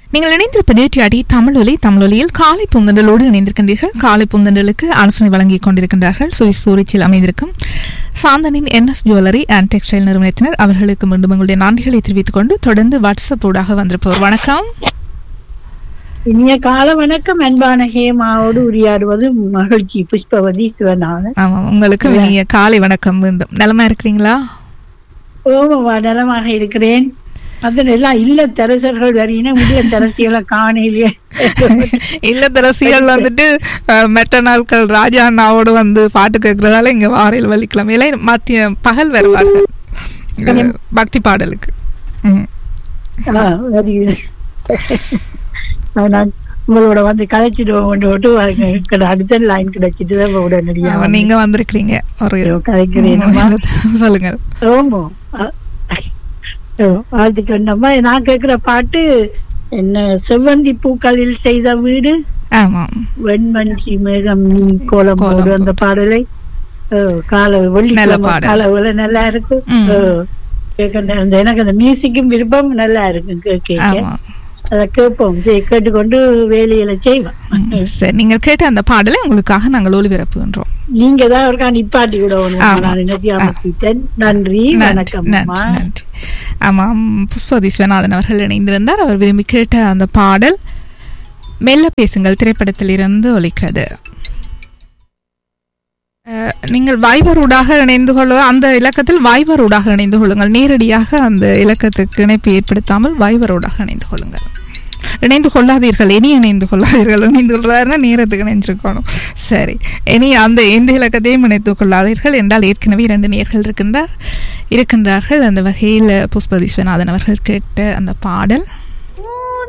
நீங்கள் இணைந்திருப்பது டிஆடி தமிழொலி தமிழொலியில் காலை புந்தண்டலோடு இணைந்திருக்கின்றீர்கள் காலை புந்தண்டலுக்கு ஆலோசனை வழங்கிக் கொண்டிருக்கின்றார்கள் சுவிஸ் சூரிச்சில் அமைந்திருக்கும் சாந்தனின் என்எஸ் ஜுவல்லரி அண்ட் டெக்ஸ்டைல் நிறுவனத்தினர் அவர்களுக்கு மீண்டும் உங்களுடைய நன்றிகளை தெரிவித்துக் கொண்டு தொடர்ந்து வாட்ஸ்அப் ஊடாக வந்திருப்பவர் வணக்கம் இனிய கால வணக்கம் அன்பான ஹேமாவோடு உரையாடுவது மகிழ்ச்சி புஷ்பவதி சிவநாதன் ஆமாம் உங்களுக்கு இனிய காலை வணக்கம் மீண்டும் நலமா இருக்கிறீங்களா ஓமவா நலமாக இருக்கிறேன் அதன் எல்லாம் இல்ல தரசர்கள் வரையின முடிய தரசிகளை காணையிலே இல்லத்தரசிகள் வந்துட்டு அஹ், மெட்ட நாட்கள் ராஜா அண்ணாவோடு வந்து பாட்டு கேட்கறதால இங்க வாரையில் வலிக்கிழமையில மத்திய பகல் வருவார்கள் அஹ், பக்தி பாடலுக்கு ம். ஆ, சரி. நான் உங்களோட வந்து கதைச்சிடுவோம் கொண்டு விட்டு எனக்கு அடுத்த லைன் கிடைச்சிட்டு தான் உடனடியா ஆமா, நீங்க வந்திருக்கிறீங்க ஒரு கதைக்கிறேன் சொல்லுங்க ஓமோ வாழ்த்துக்கு நம்ம நான் கேக்குற பாட்டு என்ன செவ்வந்தி பூக்களில் செய்த வீடு ஆமாம் வெண்மஞ்சி மேகம் நீ கோலம் கோலம் போடு அந்த பாடலை அஹ், கால நல்ல வெள்ளிக்கிழமை பாடல். கால நல்லா இருக்கும் ம். அஹ், கேட்க அந்த எனக்கு அந்த மியூசிக்கும் விருப்பம் நல்லா இருக்கும் கே- கேட்க ஆமா அதை கேட்போம் சரி, கேட்டுக்கொண்டு வேலையில செய்வோம் ம், சரி நீங்கள் கேட்ட அந்த பாடலை உங்களுக்காக நாங்கள் ஒளிபரப்புகின்றோம் நீங்க தான் ஒருக்கா நிப்பாட்டி கூட ஆமா. நான் நினைச்சு அமைப்பிட்டேன் நன்றி நன்றி வணக்கம் நன்றி அம்மா. நன்றி ஆமாம் புஷ்பதி விஸ்வநாதன் அவர்கள் இணைந்திருந்தார் அவர் விரும்பி கேட்ட அந்த பாடல் மெல்ல பேசுங்கள் திரைப்படத்திலிருந்து ஒலிக்கிறது அஹ், நீங்கள் வாய்வரூடாக இணைந்து கொள்ள அந்த இலக்கத்தில் வாய்வரூடாக இணைந்து கொள்ளுங்கள் நேரடியாக அந்த இலக்கத்துக்கு இணைப்பு ஏற்படுத்தாமல் வாய்வரூடாக இணைந்து கொள்ளுங்கள் இணைந்து கொள்ளாதீர்கள் இனி இணைந்து கொள்ளாதீர்கள் இணைந்து கொள்ளாதுன்னா நேரத்துக்கு இணைஞ்சிருக்கணும் சரி இனி அந்த எந்த இலக்கத்தையும் இணைத்து கொள்ளாதீர்கள் என்றால் ஏற்கனவே இரண்டு நேர்கள் இருக்கின்றார் இருக்கின்றார்கள் அந்த வகையில் புஷ்ப விஸ்வநாதன் அவர்கள் கேட்ட அந்த பாடல்